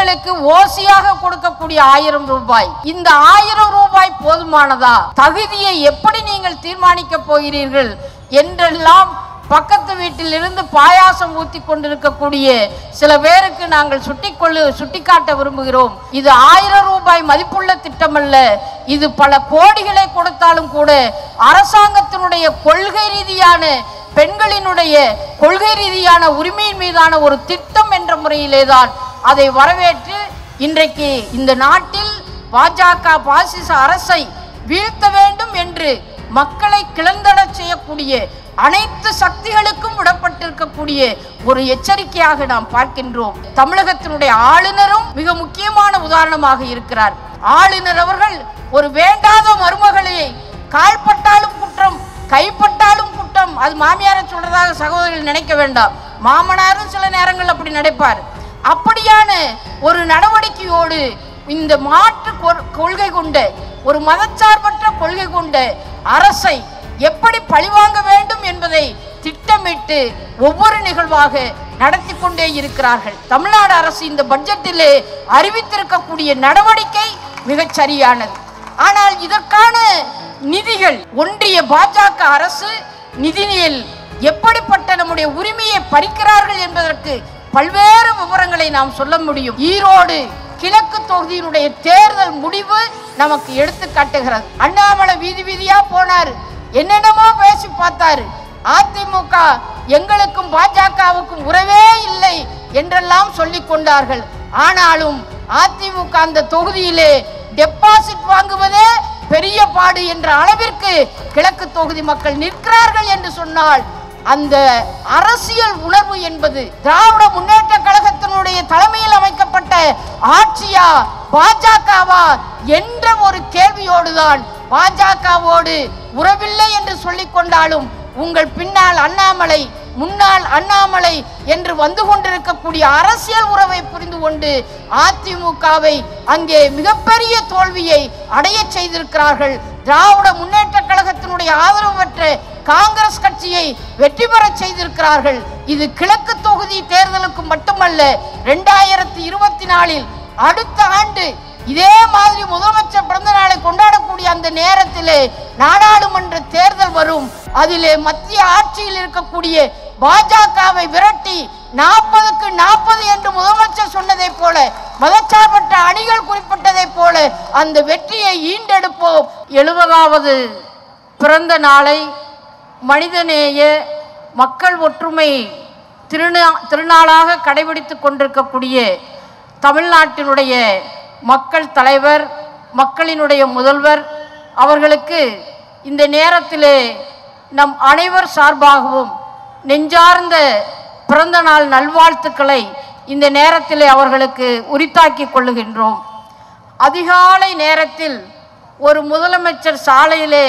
பெண்களுக்கு ஓசியாக கொடுக்கக்கூடிய ஆயிரம் ரூபாய் இந்த ஆயிரம் ரூபாய் போதுமானதா தகுதியை எப்படி நீங்கள் தீர்மானிக்க போகிறீர்கள் என்றெல்லாம் பக்கத்து வீட்டிலிருந்து பாயாசம் ஊத்தி கொண்டிருக்கக்கூடிய சில பேருக்கு நாங்கள் சுட்டிக்கொள்ளு சுட்டிக்காட்ட விரும்புகிறோம் இது ஆயிரம் ரூபாய் மதிப்புள்ள திட்டம் அல்ல இது பல கோடிகளை கொடுத்தாலும் கூட அரசாங்கத்தினுடைய கொள்கை ரீதியான பெண்களினுடைய கொள்கை ரீதியான உரிமையின் மீதான ஒரு திட்டம் என்ற முறையிலே தான் அதை வரவேற்று இன்றைக்கு இந்த நாட்டில் பாஜக பாசிச அரசை வீழ்த்த வேண்டும் என்று மக்களை கிளந்தடச் செய்யக்கூடிய அனைத்து சக்திகளுக்கும் விடப்பட்டிருக்கக்கூடிய ஒரு எச்சரிக்கையாக நாம் பார்க்கின்றோம் தமிழகத்தினுடைய ஆளுநரும் மிக முக்கியமான உதாரணமாக இருக்கிறார் ஆளுநர் அவர்கள் ஒரு வேண்டாத மருமகளை கால்பட்டாலும் குற்றம் கைப்பட்டாலும் குற்றம் அது மாமியாரை சொல்றதாக சகோதரர்கள் நினைக்க வேண்டாம் மாமனாரும் சில நேரங்கள் அப்படி நடிப்பார் அப்படியான ஒரு நடவடிக்கையோடு இந்த மாற்று கொ- கொள்கை கொண்ட ஒரு மதச்சார்பற்ற கொள்கை கொண்ட அரசை எப்படி பழிவாங்க வேண்டும் என்பதை திட்டமிட்டு ஒவ்வொரு நிகழ்வாக நடத்தி கொண்டே இருக்கிறார்கள் தமிழ்நாடு அரசு இந்த பட்ஜெட்டிலே அறிவித்திருக்கக்கூடிய நடவடிக்கை மிகச் சரியானது ஆனால் இதற்கான நிதிகள் ஒன்றிய பாஜக அரசு நிதியில் எப்படிப்பட்ட நம்முடைய உரிமையை பறிக்கிறார்கள் என்பதற்கு பல்வேறு விவரங்களை நாம் சொல்ல முடியும் ஈரோடு கிழக்கு தொகுதியினுடைய தேர்தல் முடிவு நமக்கு எடுத்து காட்டுகிறது அண்ணாமலை வீதி வீதியா போனாரு என்னென்னமோ பேசி பார்த்தாரு அதிமுக எங்களுக்கும் பாஜகவுக்கும் உறவே இல்லை என்றெல்லாம் சொல்லிக் கொண்டார்கள் ஆனாலும் அதிமுக அந்த தொகுதியிலே டெபாசிட் வாங்குவதே பெரிய பாடு என்ற அளவிற்கு கிழக்கு தொகுதி மக்கள் நிற்கிறார்கள் என்று சொன்னால் அந்த அரசியல் உணர்வு என்பது திராவிட முன்னேற்ற கழகத்தினுடைய தலைமையில் அமைக்கப்பட்ட ஆட்சியா பாஜகவா என்ற ஒரு கேள்வியோடுதான் பாஜகவோடு உறவில்லை என்று சொல்லிக் கொண்டாலும் உங்கள் பின்னால் அண்ணாமலை முன்னாள் அண்ணாமலை என்று வந்து கொண்டிருக்கக்கூடிய அரசியல் உறவை புரிந்து கொண்டு அதிமுகவை அங்கே மிகப்பெரிய தோல்வியை அடைய செய்திருக்கிறார்கள் திராவிட முன்னேற்ற கழகத்தினுடைய ஆதரவு பெற்ற காங்கிரஸ் கட்சியை வெற்றி பெறச் செய்திருக்கிறார்கள் இது கிழக்கு தொகுதி தேர்தலுக்கு மட்டுமல்ல ரெண்டாயிரத்தி இருபத்தி நாலில் அடுத்த ஆண்டு இதே மாதிரி முதலமைச்சர் பிறந்த நாளை கொண்டாடக்கூடிய அந்த நேரத்திலே நாடாளுமன்ற தேர்தல் வரும் அதிலே மத்திய ஆட்சியில் இருக்கக்கூடிய பாஜகவை விரட்டி நாற்பதுக்கு நாற்பது என்று முதலமைச்சர் சொன்னதைப் போல மதச்சார்பற்ற அணிகள் குறிப்பிட்டதைப் போல அந்த வெற்றியை ஈண்டெடுப்போம் எழுபதாவது பிறந்த நாளை மனிதநேய மக்கள் ஒற்றுமை திருநா திருநாளாக கடைபிடித்து கொண்டிருக்கக்கூடிய தமிழ்நாட்டினுடைய மக்கள் தலைவர் மக்களினுடைய முதல்வர் அவர்களுக்கு இந்த நேரத்திலே நம் அனைவர் சார்பாகவும் நெஞ்சார்ந்த பிறந்த நாள் நல்வாழ்த்துக்களை இந்த நேரத்திலே அவர்களுக்கு உரித்தாக்கிக் கொள்ளுகின்றோம் அதிகாலை நேரத்தில் ஒரு முதலமைச்சர் சாலையிலே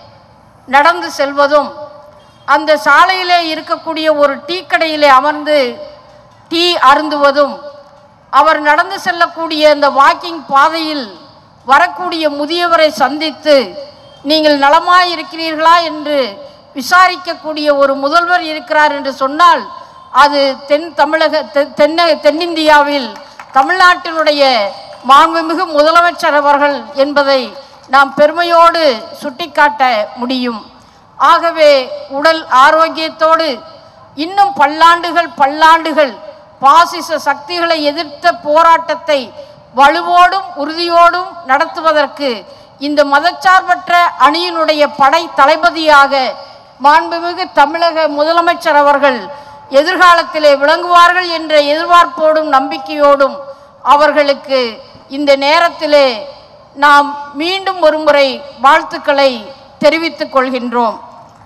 நடந்து செல்வதும் அந்த சாலையிலே இருக்கக்கூடிய ஒரு டீ கடையிலே அமர்ந்து டீ அருந்துவதும் அவர் நடந்து செல்லக்கூடிய அந்த வாக்கிங் பாதையில் வரக்கூடிய முதியவரை சந்தித்து நீங்கள் நலமாய் இருக்கிறீர்களா என்று விசாரிக்கக்கூடிய ஒரு முதல்வர் இருக்கிறார் என்று சொன்னால் அது தென் தமிழக தெ- தென்ன தென்னிந்தியாவில் தமிழ்நாட்டினுடைய மாண்புமிகு முதலமைச்சர் அவர்கள் என்பதை நாம் பெருமையோடு சுட்டிக்காட்ட முடியும் ஆகவே உடல் ஆரோக்கியத்தோடு இன்னும் பல்லாண்டுகள் பல்லாண்டுகள் பாசிச சக்திகளை எதிர்த்த போராட்டத்தை வலுவோடும் உறுதியோடும் நடத்துவதற்கு இந்த மதச்சார்பற்ற அணியினுடைய படை தளபதியாக மாண்புமிகு தமிழக முதலமைச்சர் அவர்கள் எதிர்காலத்திலே விளங்குவார்கள் என்ற எதிர்பார்ப்போடும் நம்பிக்கையோடும் அவர்களுக்கு இந்த நேரத்திலே நாம் மீண்டும் ஒருமுறை வாழ்த்துக்களை தெரிவித்துக் கொள்கின்றோம்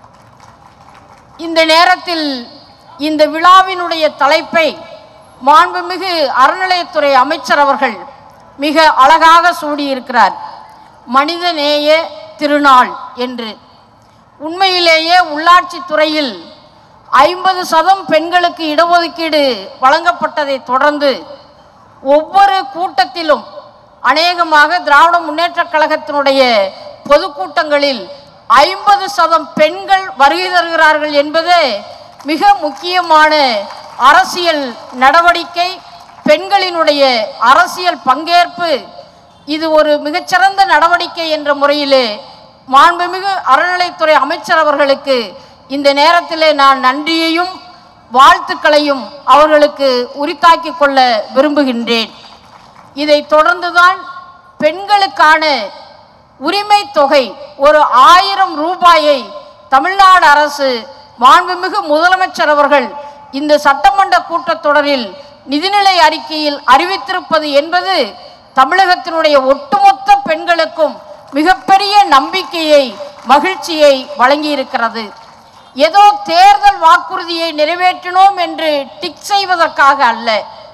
இந்த நேரத்தில் இந்த விழாவினுடைய தலைப்பை மாண்புமிகு அறநிலையத்துறை அமைச்சர் அவர்கள் மிக அழகாக சூடியிருக்கிறார் மனிதநேய திருநாள் என்று உண்மையிலேயே உள்ளாட்சித் துறையில் ஐம்பது சதம் பெண்களுக்கு இடஒதுக்கீடு வழங்கப்பட்டதை தொடர்ந்து ஒவ்வொரு கூட்டத்திலும் அநேகமாக திராவிட முன்னேற்றக் கழகத்தினுடைய பொதுக்கூட்டங்களில் ஐம்பது சதம் பெண்கள் வருகை தருகிறார்கள் என்பதே மிக முக்கியமான அரசியல் நடவடிக்கை பெண்களினுடைய அரசியல் பங்கேற்பு இது ஒரு மிகச்சிறந்த நடவடிக்கை என்ற முறையிலே மாண்புமிகு அறநிலைத்துறை அமைச்சர் அவர்களுக்கு இந்த நேரத்திலே நான் நன்றியையும் வாழ்த்துக்களையும் அவர்களுக்கு உரித்தாக்கிக் கொள்ள விரும்புகின்றேன் இதை தொடர்ந்துதான் பெண்களுக்கான உரிமை தொகை ஒரு ஆயிரம் ரூபாயை தமிழ்நாடு அரசு மாண்புமிகு முதலமைச்சர் அவர்கள் இந்த சட்டமன்ற கூட்டத்தொடரில் நிதிநிலை அறிக்கையில் அறிவித்திருப்பது என்பது தமிழகத்தினுடைய ஒட்டுமொத்த பெண்களுக்கும் மிகப்பெரிய நம்பிக்கையை மகிழ்ச்சியை வழங்கியிருக்கிறது ஏதோ தேர்தல் வாக்குறுதியை நிறைவேற்றினோம் என்று டிக் செய்வதற்காக அல்ல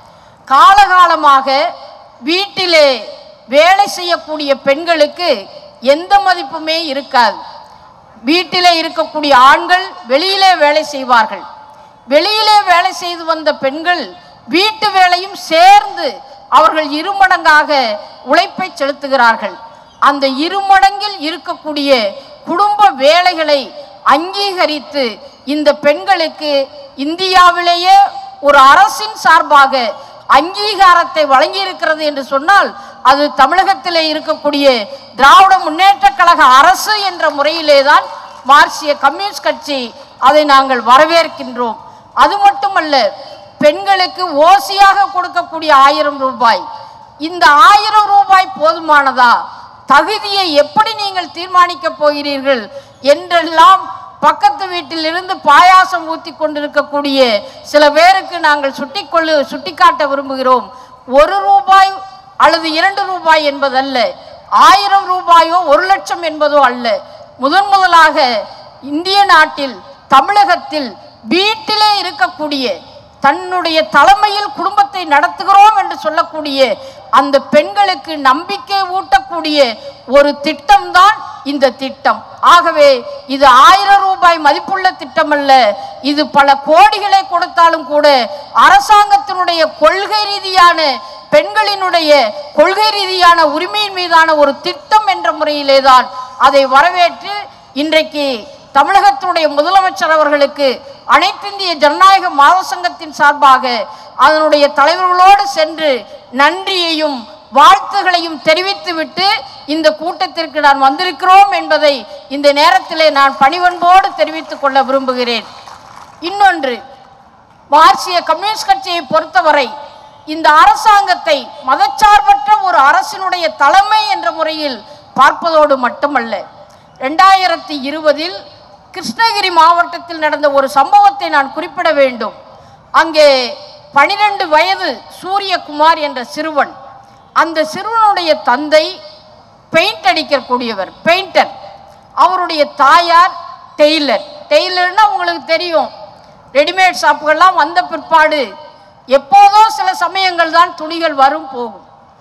காலகாலமாக வீட்டிலே வேலை செய்யக்கூடிய பெண்களுக்கு எந்த மதிப்புமே இருக்காது வீட்டிலே இருக்கக்கூடிய ஆண்கள் வெளியிலே வேலை செய்வார்கள் வெளியிலே வேலை செய்து வந்த பெண்கள் வீட்டு வேலையும் சேர்ந்து அவர்கள் இருமடங்காக உழைப்பை செலுத்துகிறார்கள் அந்த இருமடங்கில் இருக்கக்கூடிய குடும்ப வேலைகளை அங்கீகரித்து இந்த பெண்களுக்கு இந்தியாவிலேயே ஒரு அரசின் சார்பாக அங்கீகாரத்தை வழங்கியிருக்கிறது என்று சொன்னால் அது தமிழகத்திலே இருக்கக்கூடிய திராவிட முன்னேற்றக் கழக அரசு என்ற முறையிலே தான் மார்க்சிய கம்யூனிஸ்ட் கட்சி அதை நாங்கள் வரவேற்கின்றோம் அது மட்டுமல்ல பெண்களுக்கு ஓசியாக கொடுக்கக்கூடிய ஆயிரம் ரூபாய் இந்த ஆயிரம் ரூபாய் போதுமானதா தகுதியை எப்படி நீங்கள் தீர்மானிக்கப் போகிறீர்கள் என்றெல்லாம் பக்கத்து வீட்டிலிருந்து பாயாசம் ஊற்றி கொண்டிருக்கக்கூடிய சில பேருக்கு நாங்கள் சுட்டிக்கொள்ளு சுட்டிக்காட்ட விரும்புகிறோம் ஒரு ரூபாய் அல்லது இரண்டு ரூபாய் என்பதல்ல ஆயிரம் ரூபாயோ ஒரு லட்சம் என்பதோ அல்ல முதன் முதலாக இந்திய நாட்டில் தமிழகத்தில் வீட்டிலே இருக்கக்கூடிய தன்னுடைய தலைமையில் குடும்பத்தை நடத்துகிறோம் என்று சொல்லக்கூடிய அந்த பெண்களுக்கு நம்பிக்கை ஊட்டக்கூடிய ஒரு திட்டம்தான் இந்த திட்டம் ஆகவே இது ஆயிரம் ரூபாய் மதிப்புள்ள திட்டம் அல்ல இது பல கோடிகளை கொடுத்தாலும் கூட அரசாங்கத்தினுடைய கொள்கை ரீதியான பெண்களினுடைய கொள்கை ரீதியான உரிமையின் மீதான ஒரு திட்டம் என்ற முறையிலே தான் அதை வரவேற்று இன்றைக்கு தமிழகத்தினுடைய முதலமைச்சர் அவர்களுக்கு அனைத்திந்திய ஜனநாயக மாத சங்கத்தின் சார்பாக அதனுடைய தலைவர்களோடு சென்று நன்றியையும் வாழ்த்துகளையும் தெரிவித்துவிட்டு இந்த கூட்டத்திற்கு நான் வந்திருக்கிறோம் என்பதை இந்த நேரத்திலே நான் பணிவன்போடு தெரிவித்துக் கொள்ள விரும்புகிறேன் இன்னொன்று மார்க்சிய கம்யூனிஸ்ட் கட்சியை பொறுத்தவரை இந்த அரசாங்கத்தை மதச்சார்பற்ற ஒரு அரசினுடைய தலைமை என்ற முறையில் பார்ப்பதோடு மட்டுமல்ல ரெண்டாயிரத்தி இருபதில் கிருஷ்ணகிரி மாவட்டத்தில் நடந்த ஒரு சம்பவத்தை நான் குறிப்பிட வேண்டும் அங்கே பனிரெண்டு வயது சூரியகுமார் என்ற சிறுவன் அந்த சிறுவனுடைய தந்தை பெயிண்ட் அடிக்கக்கூடியவர் பெயிண்டர் அவருடைய தாயார் டெய்லர் டெய்லர்னா உங்களுக்கு தெரியும் ரெடிமேட் ஷாப்புகள்லாம் வந்த பிற்பாடு எப்போதோ சில சமயங்கள் தான் துணிகள் வரும் போகும்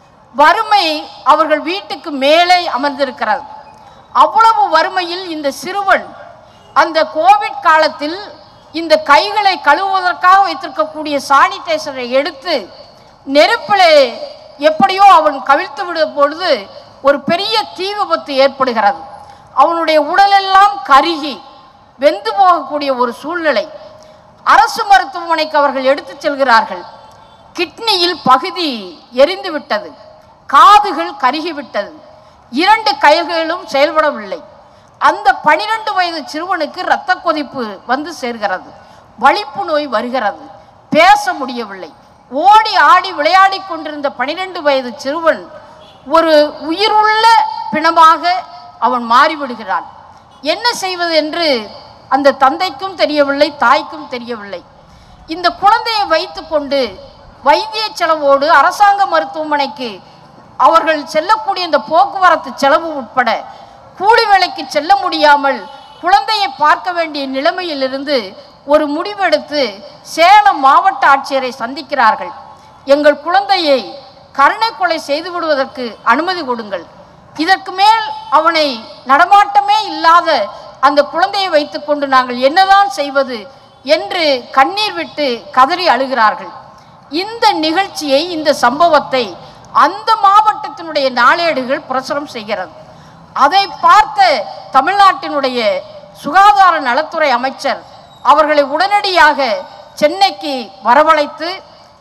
வறுமை அவர்கள் வீட்டுக்கு மேலே அமர்ந்திருக்கிறது அவ்வளவு வறுமையில் இந்த சிறுவன் அந்த கோவிட் காலத்தில் இந்த கைகளை கழுவுவதற்காக வைத்திருக்கக்கூடிய சானிடைசரை எடுத்து நெருப்பிலே எப்படியோ அவன் கவிழ்த்து விடும் பொழுது ஒரு பெரிய தீ விபத்து ஏற்படுகிறது அவனுடைய உடலெல்லாம் கருகி வெந்து போகக்கூடிய ஒரு சூழ்நிலை அரசு மருத்துவமனைக்கு அவர்கள் எடுத்துச் செல்கிறார்கள் கிட்னியில் பகுதி எரிந்து விட்டது காதுகள் கருகிவிட்டது இரண்டு கைகளும் செயல்படவில்லை அந்த பனிரெண்டு வயது சிறுவனுக்கு இரத்த கொதிப்பு வந்து சேர்கிறது வலிப்பு நோய் வருகிறது பேச முடியவில்லை ஓடி ஆடி விளையாடி கொண்டிருந்த பனிரெண்டு வயது சிறுவன் ஒரு உயிருள்ள பிணமாக அவன் மாறிவிடுகிறான் என்ன செய்வது என்று அந்த தந்தைக்கும் தெரியவில்லை தாய்க்கும் தெரியவில்லை இந்த குழந்தையை வைத்துக்கொண்டு வைத்திய செலவோடு அரசாங்க மருத்துவமனைக்கு அவர்கள் செல்லக்கூடிய இந்த போக்குவரத்து செலவு உட்பட கூலி வேலைக்கு செல்ல முடியாமல் குழந்தையை பார்க்க வேண்டிய நிலைமையிலிருந்து ஒரு முடிவெடுத்து சேலம் மாவட்ட ஆட்சியரை சந்திக்கிறார்கள் எங்கள் குழந்தையை கருணை கொலை செய்து விடுவதற்கு அனுமதி கொடுங்கள் இதற்கு மேல் அவனை நடமாட்டமே இல்லாத அந்த குழந்தையை வைத்துக்கொண்டு நாங்கள் என்னதான் செய்வது என்று கண்ணீர் விட்டு கதறி அழுகிறார்கள் இந்த நிகழ்ச்சியை இந்த சம்பவத்தை அந்த மாவட்டத்தினுடைய நாளேடுகள் பிரசுரம் செய்கிறது அதை பார்த்த தமிழ்நாட்டினுடைய சுகாதார நலத்துறை அமைச்சர் அவர்களை உடனடியாக சென்னைக்கு வரவழைத்து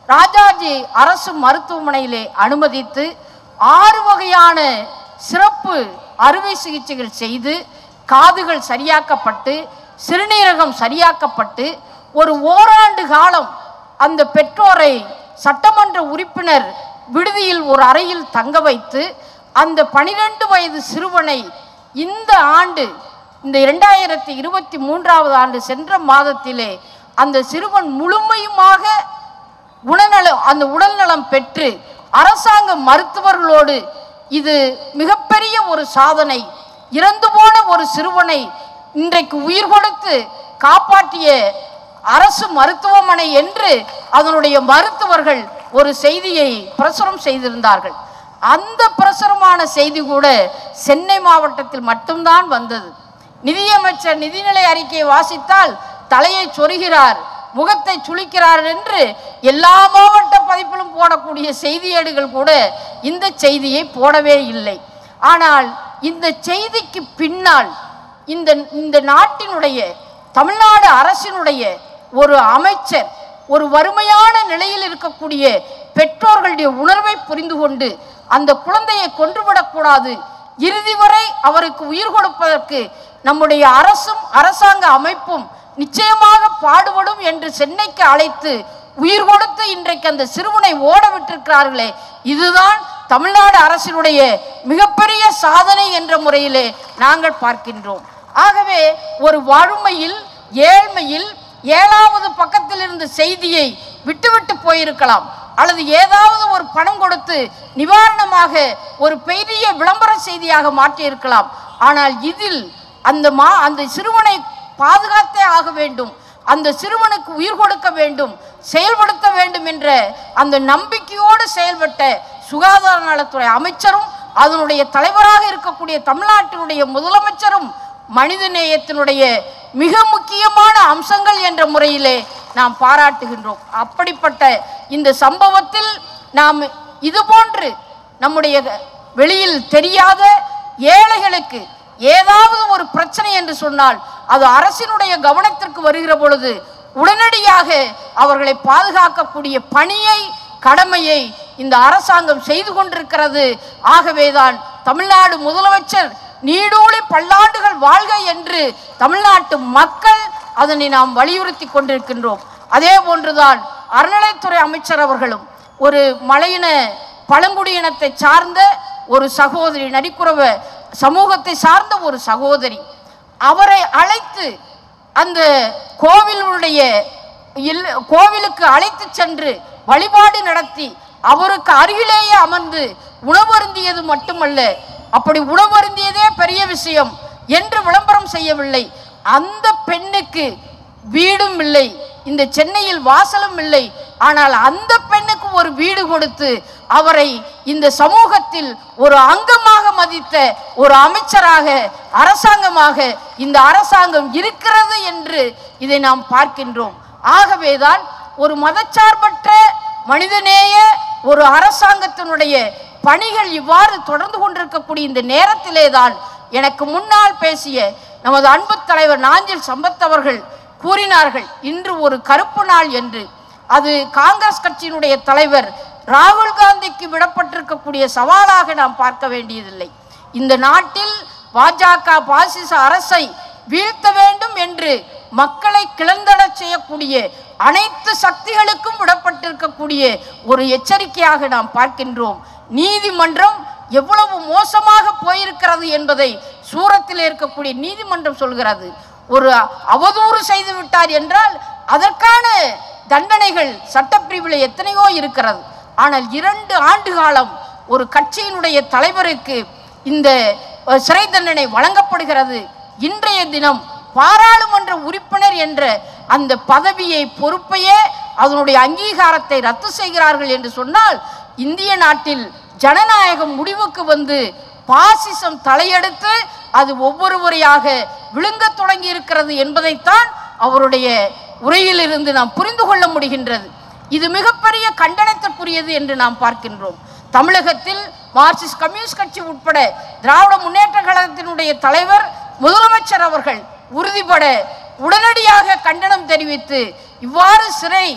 ராஜாஜி அரசு மருத்துவமனையிலே அனுமதித்து ஆறு வகையான சிறப்பு அறுவை சிகிச்சைகள் செய்து காதுகள் சரியாக்கப்பட்டு சிறுநீரகம் சரியாக்கப்பட்டு ஒரு ஓராண்டு காலம் அந்த பெற்றோரை சட்டமன்ற உறுப்பினர் விடுதியில் ஒரு அறையில் தங்க வைத்து அந்த பனிரெண்டு வயது சிறுவனை இந்த ஆண்டு இந்த இரண்டாயிரத்தி இருபத்தி மூன்றாவது ஆண்டு சென்ற மாதத்திலே அந்த சிறுவன் முழுமையுமாக குணநலம் அந்த உடல்நலம் பெற்று அரசாங்க மருத்துவர்களோடு இது மிகப்பெரிய ஒரு சாதனை இறந்து போன ஒரு சிறுவனை இன்றைக்கு உயிர் கொடுத்து காப்பாற்றிய அரசு மருத்துவமனை என்று அதனுடைய மருத்துவர்கள் ஒரு செய்தியை பிரசுரம் செய்திருந்தார்கள் அந்த பிரசுரமான செய்தி கூட சென்னை மாவட்டத்தில் மட்டும்தான் வந்தது நிதியமைச்சர் நிதிநிலை அறிக்கையை வாசித்தால் தலையை சொருகிறார் முகத்தை சுளிக்கிறார் என்று எல்லா மாவட்ட பதிப்பிலும் போடக்கூடிய செய்தியேடுகள் கூட இந்த செய்தியை போடவே இல்லை ஆனால் இந்த செய்திக்கு பின்னால் இந்த இந்த நாட்டினுடைய தமிழ்நாடு அரசினுடைய ஒரு அமைச்சர் ஒரு வறுமையான நிலையில் இருக்கக்கூடிய பெற்றோர்களுடைய உணர்வை புரிந்து கொண்டு அந்த குழந்தையை கொன்றுவிடக்கூடாது இறுதி வரை அவருக்கு உயிர் கொடுப்பதற்கு நம்முடைய அரசும் அரசாங்க அமைப்பும் நிச்சயமாக பாடுபடும் என்று சென்னைக்கு அழைத்து உயிர் கொடுத்து இன்றைக்கு அந்த சிறுவனை ஓட விட்டிருக்கிறார்களே இதுதான் தமிழ்நாடு அரசினுடைய மிகப்பெரிய சாதனை என்ற முறையிலே நாங்கள் பார்க்கின்றோம் ஆகவே ஒரு வறுமையில் ஏழ்மையில் ஏழாவது பக்கத்தில் இருந்த செய்தியை விட்டுவிட்டு போயிருக்கலாம் அல்லது ஏதாவது ஒரு பணம் கொடுத்து நிவாரணமாக ஒரு பெரிய விளம்பர செய்தியாக மாற்றியிருக்கலாம் ஆனால் இதில் அந்த மா அந்த சிறுவனை பாதுகாத்தே ஆக வேண்டும் அந்த சிறுவனுக்கு உயிர் கொடுக்க வேண்டும் செயல்படுத்த வேண்டும் என்ற அந்த நம்பிக்கையோடு செயல்பட்ட சுகாதார நலத்துறை அமைச்சரும் அதனுடைய தலைவராக இருக்கக்கூடிய தமிழ்நாட்டினுடைய முதலமைச்சரும் மனிதநேயத்தினுடைய மிக முக்கியமான அம்சங்கள் என்ற முறையிலே நாம் பாராட்டுகின்றோம் அப்படிப்பட்ட இந்த சம்பவத்தில் நாம் இதுபோன்று நம்முடைய வெளியில் தெரியாத ஏழைகளுக்கு ஏதாவது ஒரு பிரச்சனை என்று சொன்னால் அது அரசினுடைய கவனத்திற்கு வருகிற பொழுது உடனடியாக அவர்களை பாதுகாக்கக்கூடிய பணியை கடமையை இந்த அரசாங்கம் செய்து கொண்டிருக்கிறது ஆகவேதான் தமிழ்நாடு முதலமைச்சர் நீடூழி பல்லாண்டுகள் வாழ்க என்று தமிழ்நாட்டு மக்கள் அதனை நாம் வலியுறுத்தி கொண்டிருக்கின்றோம் அதே போன்றுதான் அறநிலைத்துறை அமைச்சர் அவர்களும் ஒரு மலையின பழங்குடியினத்தை சார்ந்த ஒரு சகோதரி நரிக்குறவ சமூகத்தை சார்ந்த ஒரு சகோதரி அவரை அழைத்து அந்த கோவிலுடைய இல்ல கோவிலுக்கு அழைத்து சென்று வழிபாடு நடத்தி அவருக்கு அருகிலேயே அமர்ந்து உணவருந்தியது மட்டுமல்ல அப்படி உணவருந்தியதே பெரிய விஷயம் என்று விளம்பரம் செய்யவில்லை அந்த பெண்ணுக்கு வீடும் இல்லை இந்த சென்னையில் வாசலும் இல்லை ஆனால் அந்த பெண்ணுக்கு ஒரு வீடு கொடுத்து அவரை இந்த சமூகத்தில் ஒரு அங்கமாக மதித்த ஒரு அமைச்சராக அரசாங்கமாக இந்த அரசாங்கம் இருக்கிறது என்று இதை நாம் பார்க்கின்றோம் ஆகவேதான் ஒரு மதச்சார்பற்ற மனிதநேய ஒரு அரசாங்கத்தினுடைய பணிகள் இவ்வாறு தொடர்ந்து கொண்டிருக்கக்கூடிய இந்த நேரத்திலே தான் எனக்கு முன்னால் பேசிய நமது அன்பு தலைவர் நாஞ்சில் சம்பத் அவர்கள் கூறினார்கள் இன்று ஒரு கருப்பு நாள் என்று அது காங்கிரஸ் கட்சியினுடைய தலைவர் ராகுல் காந்திக்கு விடப்பட்டிருக்கக்கூடிய சவாலாக நாம் பார்க்க வேண்டியதில்லை இந்த நாட்டில் பாஜக பாசிச அரசை வீழ்த்த வேண்டும் என்று மக்களை கிளந்தடச் செய்யக்கூடிய அனைத்து சக்திகளுக்கும் விடப்பட்டிருக்கக்கூடிய ஒரு எச்சரிக்கையாக நாம் பார்க்கின்றோம் நீதிமன்றம் எவ்வளவு மோசமாக போயிருக்கிறது என்பதை சூரத்தில் இருக்கக்கூடிய நீதிமன்றம் சொல்கிறது ஒரு அவதூறு செய்து விட்டார் என்றால் அதற்கான தண்டனைகள் சட்டப்பிரிவில் எத்தனையோ இருக்கிறது ஆனால் இரண்டு ஆண்டு காலம் ஒரு கட்சியினுடைய தலைவருக்கு இந்த அஹ், சிறை தண்டனை வழங்கப்படுகிறது இன்றைய தினம் பாராளுமன்ற உறுப்பினர் என்ற அந்த பதவியை பொறுப்பையே அதனுடைய அங்கீகாரத்தை ரத்து செய்கிறார்கள் என்று சொன்னால் இந்திய நாட்டில் ஜனநாயகம் முடிவுக்கு வந்து பாசிசம் தலையெடுத்து அது ஒவ்வொருவரையாக விழுங்கத் தொடங்கி இருக்கிறது என்பதைத்தான் அவருடைய உரையிலிருந்து நாம் புரிந்து கொள்ள முடிகின்றது இது மிகப்பெரிய கண்டனத்திற்குரியது என்று நாம் பார்க்கின்றோம் தமிழகத்தில் மார்க்சிஸ்ட் கம்யூனிஸ்ட் கட்சி உட்பட திராவிட முன்னேற்ற கழகத்தினுடைய தலைவர் முதலமைச்சர் அவர்கள் உறுதிபட உடனடியாக கண்டனம் தெரிவித்து இவ்வாறு சிறை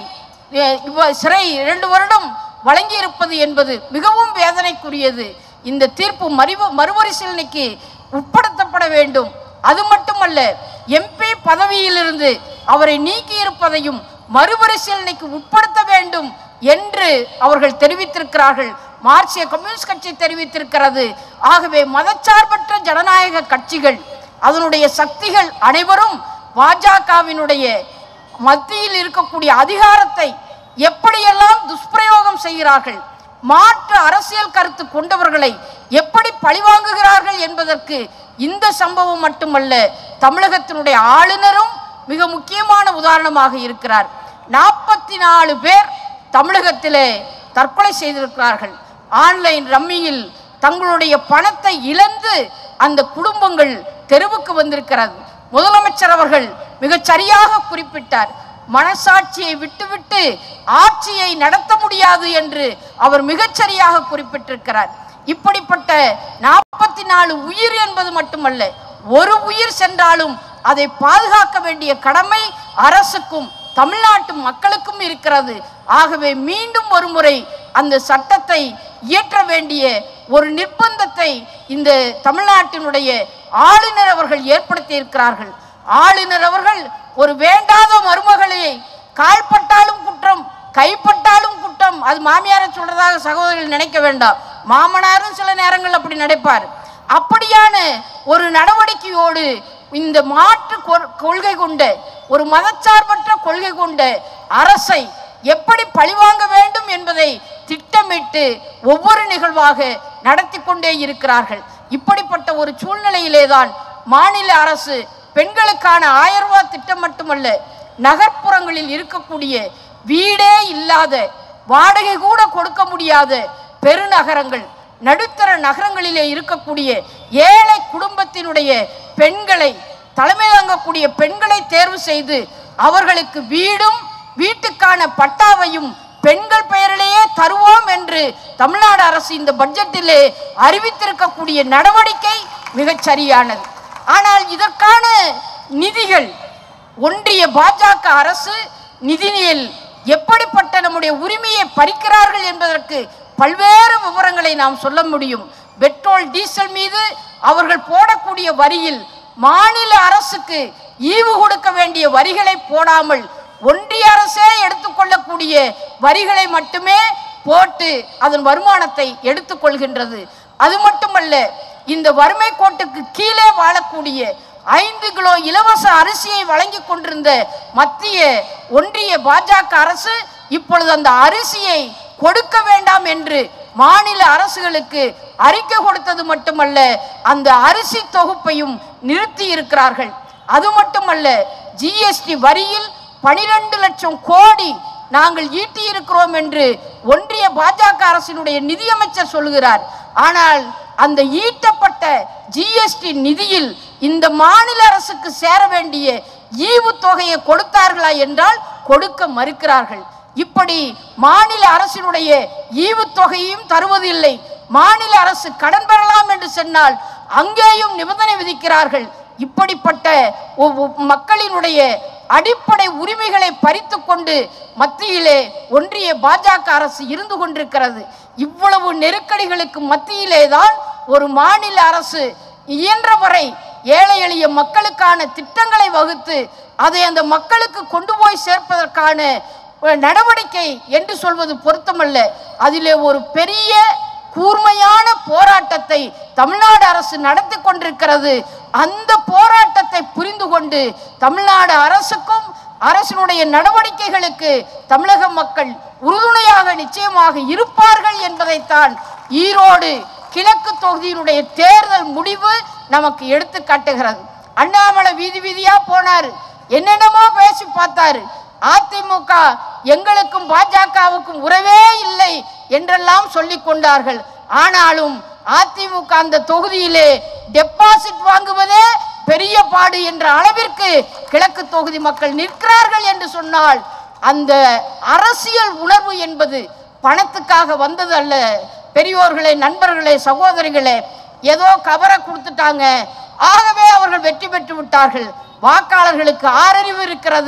எ- இவ- சிறை இரண்டு வருடம் வழங்கி இருப்பது என்பது மிகவும் வேதனைக்குரியது இந்த தீர்ப்பு மறுவ மறுபரிசீலனைக்கு உட்படுத்தப்பட வேண்டும் அது மட்டுமல்ல எம்பி பதவியிலிருந்து அவரை நீக்கி இருப்பதையும் மறுபரிசீலனைக்கு உட்படுத்த வேண்டும் என்று அவர்கள் தெரிவித்திருக்கிறார்கள் மார்க்சிய கம்யூனிஸ்ட் கட்சி தெரிவித்திருக்கிறது ஆகவே மதச்சார்பற்ற ஜனநாயக கட்சிகள் அதனுடைய சக்திகள் அனைவரும் பாஜகவினுடைய மத்தியில் இருக்கக்கூடிய அதிகாரத்தை எப்படியெல்லாம் துஷ்பிரயோகம் செய்கிறார்கள் மாற்று அரசியல் கருத்து கொண்டவர்களை எப்படி பழிவாங்குகிறார்கள் என்பதற்கு இந்த சம்பவம் மட்டுமல்ல தமிழகத்தினுடைய ஆளுநரும் மிக முக்கியமான உதாரணமாக இருக்கிறார் நாற்பத்தி நாலு பேர் தமிழகத்திலே தற்கொலை செய்திருக்கிறார்கள் ஆன்லைன் ரம்மியில் தங்களுடைய பணத்தை இழந்து அந்த குடும்பங்கள் தெருவுக்கு வந்திருக்கிறது முதலமைச்சர் அவர்கள் மிகச் சரியாக குறிப்பிட்டார் மனசாட்சியை விட்டுவிட்டு ஆட்சியை நடத்த முடியாது என்று அவர் மிகச்சரியாக குறிப்பிட்டிருக்கிறார் இப்படிப்பட்ட நாற்பத்தி நாலு உயிர் என்பது மட்டுமல்ல ஒரு உயிர் சென்றாலும் அதை பாதுகாக்க வேண்டிய கடமை அரசுக்கும் தமிழ்நாட்டு மக்களுக்கும் இருக்கிறது ஆகவே மீண்டும் ஒரு முறை அந்த சட்டத்தை இயற்ற வேண்டிய ஒரு நிர்பந்தத்தை இந்த தமிழ்நாட்டினுடைய ஆளுநர் அவர்கள் ஏற்படுத்தி இருக்கிறார்கள் ஆளுநர் அவர்கள் ஒரு வேண்டாத மருமகளை கால்பட்டாலும் குற்றம் கைப்பட்டாலும் குற்றம் அது மாமியாரை சொல்றதாக சகோதரிகள் நினைக்க வேண்டாம் மாமனாரும் சில நேரங்கள் அப்படி நினைப்பார் அப்படியான ஒரு நடவடிக்கையோடு இந்த மாற்று கொ- கொள்கை கொண்ட ஒரு மதச்சார்பற்ற கொள்கை கொண்ட அரசை எப்படி பழிவாங்க வேண்டும் என்பதை திட்டமிட்டு ஒவ்வொரு நிகழ்வாக நடத்தி கொண்டே இருக்கிறார்கள் இப்படிப்பட்ட ஒரு சூழ்நிலையிலே தான் மாநில அரசு பெண்களுக்கான ஆயிரம் ரூபாய் திட்டம் மட்டுமல்ல நகர்ப்புறங்களில் இருக்கக்கூடிய வீடே இல்லாத வாடகை கூட கொடுக்க முடியாத பெருநகரங்கள் நடுத்தர நகரங்களிலே இருக்கக்கூடிய ஏழை குடும்பத்தினுடைய பெண்களை தலைமை தாங்கக்கூடிய பெண்களை தேர்வு செய்து அவர்களுக்கு வீடும் வீட்டுக்கான பட்டாவையும் பெண்கள் பெயரிலேயே தருவோம் என்று தமிழ்நாடு அரசு இந்த பட்ஜெட்டிலே அறிவித்திருக்கக்கூடிய நடவடிக்கை மிகச் சரியானது ஆனால் இதற்கான நிதிகள் ஒன்றிய பாஜக அரசு நிதியில் எப்படிப்பட்ட நம்முடைய உரிமையை பறிக்கிறார்கள் என்பதற்கு பல்வேறு விவரங்களை நாம் சொல்ல முடியும் பெட்ரோல் டீசல் மீது அவர்கள் போடக்கூடிய வரியில் மாநில அரசுக்கு ஈவு கொடுக்க வேண்டிய வரிகளை போடாமல் ஒன்றிய அரசே எடுத்துக்கொள்ளக்கூடிய வரிகளை மட்டுமே போட்டு அதன் வருமானத்தை எடுத்துக்கொள்கின்றது அது மட்டுமல்ல இந்த வறுமை கோட்டுக்கு கீழே வாழக்கூடிய ஐந்து கிலோ இலவச அரிசியை வழங்கி கொண்டிருந்த மத்திய ஒன்றிய பாஜக அரசு இப்பொழுது அந்த அரிசியை கொடுக்க வேண்டாம் என்று மாநில அரசுகளுக்கு அறிக்கை கொடுத்தது மட்டுமல்ல அந்த அரிசி தொகுப்பையும் நிறுத்தி இருக்கிறார்கள் அது மட்டுமல்ல ஜிஎஸ்டி வரியில் பனிரெண்டு லட்சம் கோடி நாங்கள் ஈட்டி இருக்கிறோம் என்று ஒன்றிய பாஜக அரசினுடைய நிதியமைச்சர் சொல்கிறார் ஆனால் அந்த ஈட்டப்பட்ட ஜிஎஸ்டி நிதியில் இந்த மாநில அரசுக்கு சேர வேண்டிய ஈவு தொகையை கொடுத்தார்களா என்றால் கொடுக்க மறுக்கிறார்கள் இப்படி மாநில அரசினுடைய ஈவுத்தொகையும் தருவதில்லை மாநில அரசு கடன் பெறலாம் என்று சொன்னால் அங்கேயும் நிபந்தனை விதிக்கிறார்கள் இப்படிப்பட்ட ஒ- ஒ- மக்களினுடைய அடிப்படை உரிமைகளை பறித்து கொண்டு மத்தியிலே ஒன்றிய பாஜக அரசு இருந்து கொண்டிருக்கிறது இவ்வளவு நெருக்கடிகளுக்கு மத்தியிலே தான் ஒரு மாநில அரசு இயன்றவரை ஏழை எளிய மக்களுக்கான திட்டங்களை வகுத்து அதை அந்த மக்களுக்கு கொண்டு போய் சேர்ப்பதற்கான ஒரு நடவடிக்கை என்று சொல்வது பொருத்தமல்ல அதிலே ஒரு பெரிய கூர்மையான போராட்டத்தை தமிழ்நாடு அரசு நடத்தி கொண்டிருக்கிறது அந்த போராட்டத்தை புரிந்து கொண்டு தமிழ்நாடு அரசுக்கும் அரசினுடைய நடவடிக்கைகளுக்கு தமிழக மக்கள் உறுதுணையாக நிச்சயமாக இருப்பார்கள் என்பதைத்தான் ஈரோடு கிழக்கு தொகுதியினுடைய தேர்தல் முடிவு நமக்கு எடுத்து காட்டுகிறது அண்ணாமலை வீதி வீதியா போனாரு என்னென்னமோ பேசி பார்த்தாரு அதிமுக எங்களுக்கும் பாஜகவுக்கும் உறவே இல்லை என்றெல்லாம் சொல்லிக் கொண்டார்கள் ஆனாலும் அதிமுக அந்த தொகுதியிலே டெபாசிட் வாங்குவதே பெரிய பாடு என்ற அளவிற்கு கிழக்கு தொகுதி மக்கள் நிற்கிறார்கள் என்று சொன்னால் அந்த அரசியல் உணர்வு என்பது பணத்துக்காக வந்தது அல்ல பெரியோர்களே நண்பர்களே சகோதரிகளே ஏதோ கவரை கொடுத்துட்டாங்க ஆகவே அவர்கள் வெற்றி பெற்று விட்டார்கள் வாக்காளர்களுக்கு ஆறறிவு இருக்கிறது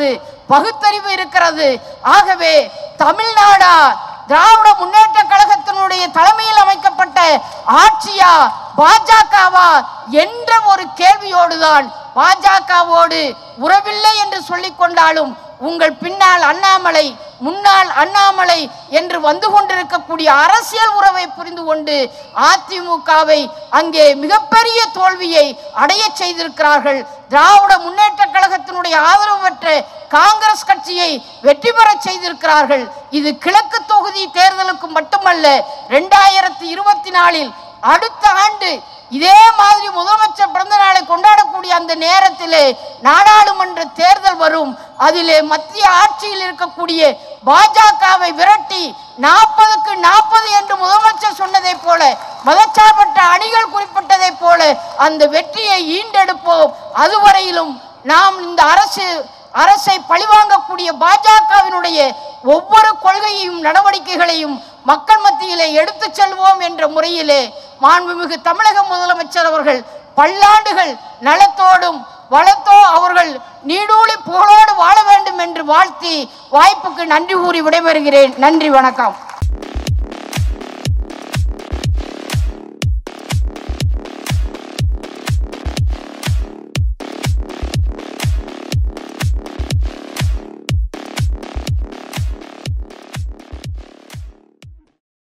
பகுத்தறிவு இருக்கிறது ஆகவே தமிழ்நாடா திராவிட முன்னேற்ற கழகத்தினுடைய தலைமையில் அமைக்கப்பட்ட ஆட்சியா பாஜகவா என்ற ஒரு கேள்வியோடுதான் பாஜகவோடு உறவில்லை என்று சொல்லிக் கொண்டாலும் உங்கள் பின்னால் அண்ணாமலை முன்னாள் அண்ணாமலை என்று வந்து கொண்டிருக்கக்கூடிய அரசியல் உறவை புரிந்து கொண்டு அதிமுகவை அங்கே மிகப்பெரிய தோல்வியை அடைய செய்திருக்கிறார்கள் திராவிட முன்னேற்ற கழகத்தினுடைய ஆதரவு பெற்ற காங்கிரஸ் கட்சியை வெற்றி பெறச் செய்திருக்கிறார்கள் இது கிழக்கு தொகுதி தேர்தலுக்கு மட்டுமல்ல ரெண்டாயிரத்தி இருபத்தி நாலில் அடுத்த ஆண்டு இதே மாதிரி முதலமைச்சர் பிறந்த நாளை கொண்டாடக்கூடிய அந்த நேரத்திலே நாடாளுமன்ற தேர்தல் வரும் அதிலே மத்திய ஆட்சியில் இருக்கக்கூடிய பாஜகவை விரட்டி நாற்பதுக்கு நாற்பது என்று முதலமைச்சர் சொன்னதைப் போல மதச்சார்பற்ற அணிகள் குறிப்பிட்டதைப் போல அந்த வெற்றியை ஈண்டெடுப்போம் அதுவரையிலும் நாம் இந்த அரசு அரசை பழிவாங்கக்கூடிய பாஜகவினுடைய ஒவ்வொரு கொள்கையையும் நடவடிக்கைகளையும் மக்கள் மத்தியிலே எடுத்துச் செல்வோம் என்ற முறையிலே மாண்புமிகு தமிழக முதலமைச்சர் அவர்கள் பல்லாண்டுகள் நலத்தோடும் வளத்தோ அவர்கள் நீடூழி புகழோடு வாழ வேண்டும் என்று வாழ்த்தி வாய்ப்புக்கு நன்றி கூறி விடைபெறுகிறேன் நன்றி வணக்கம்